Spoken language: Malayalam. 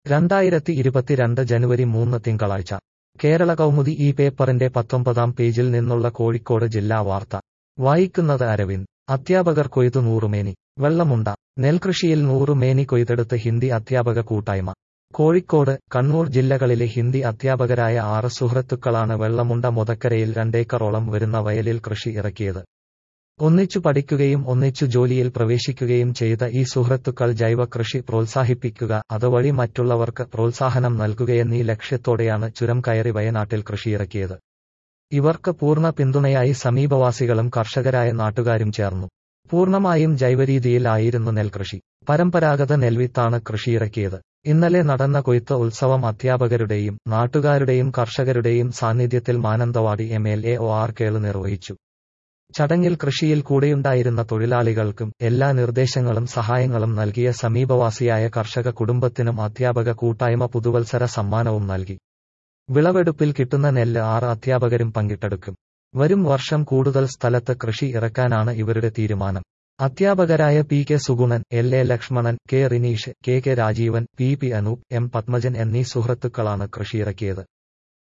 രണ്ടായിരത്തി ഇരുപത്തിരണ്ട് ജനുവരി മൂന്ന് തിങ്കളാഴ്ച കേരള കൗമുദി ഈ പേപ്പറിന്റെ പത്തൊമ്പതാം പേജിൽ നിന്നുള്ള കോഴിക്കോട് ജില്ലാ വാർത്ത വായിക്കുന്നത് അരവിന്ദ് അധ്യാപകർ കൊയ്തു നൂറുമേനി വെള്ളമുണ്ട നെൽകൃഷിയിൽ നൂറുമേനി കൊയ്തെടുത്ത് ഹിന്ദി അധ്യാപക കൂട്ടായ്മ കോഴിക്കോട് കണ്ണൂർ ജില്ലകളിലെ ഹിന്ദി അധ്യാപകരായ ആറ് സുഹൃത്തുക്കളാണ് വെള്ളമുണ്ട മുതക്കരയിൽ രണ്ടേക്കറോളം വരുന്ന വയലിൽ കൃഷി ഇറക്കിയത് ഒന്നിച്ചു പഠിക്കുകയും ഒന്നിച്ചു ജോലിയിൽ പ്രവേശിക്കുകയും ചെയ്ത ഈ സുഹൃത്തുക്കൾ ജൈവ കൃഷി പ്രോത്സാഹിപ്പിക്കുക അതുവഴി മറ്റുള്ളവർക്ക് പ്രോത്സാഹനം നൽകുകയെന്നീ ലക്ഷ്യത്തോടെയാണ് ചുരം കയറി വയനാട്ടിൽ കൃഷിയിറക്കിയത് ഇവർക്ക് പൂർണ്ണ പിന്തുണയായി സമീപവാസികളും കർഷകരായ നാട്ടുകാരും ചേർന്നു പൂർണ്ണമായും ജൈവരീതിയിൽ ആയിരുന്നു നെൽകൃഷി പരമ്പരാഗത നെൽവിത്താണ് കൃഷിയിറക്കിയത് ഇന്നലെ നടന്ന കൊയ്ത്ത് ഉത്സവം അധ്യാപകരുടെയും നാട്ടുകാരുടെയും കർഷകരുടെയും സാന്നിധ്യത്തിൽ Mananthavady M L A O R Kelu നിർവഹിച്ചു ചടങ്ങിൽ കൃഷിയിൽ കൂടെയുണ്ടായിരുന്ന തൊഴിലാളികൾക്കും എല്ലാ നിർദ്ദേശങ്ങളും സഹായങ്ങളും നൽകിയ സമീപവാസിയായ കർഷക കുടുംബത്തിനും അധ്യാപക കൂട്ടായ്മ പുതുവത്സര സമ്മാനവും നൽകി വിളവെടുപ്പിൽ കിട്ടുന്ന നെല്ല് ആറ് അധ്യാപകരും പങ്കിട്ടെടുക്കും വരും വർഷം കൂടുതൽ സ്ഥലത്ത് കൃഷി ഇറക്കാനാണ് ഇവരുടെ തീരുമാനം അധ്യാപകരായ P K Sugunan L A Lakshmanan K Rineesh K K Rajeevan P P Anoop M Pathmajan എന്നീ സുഹൃത്തുക്കളാണ് കൃഷിയിറക്കിയത്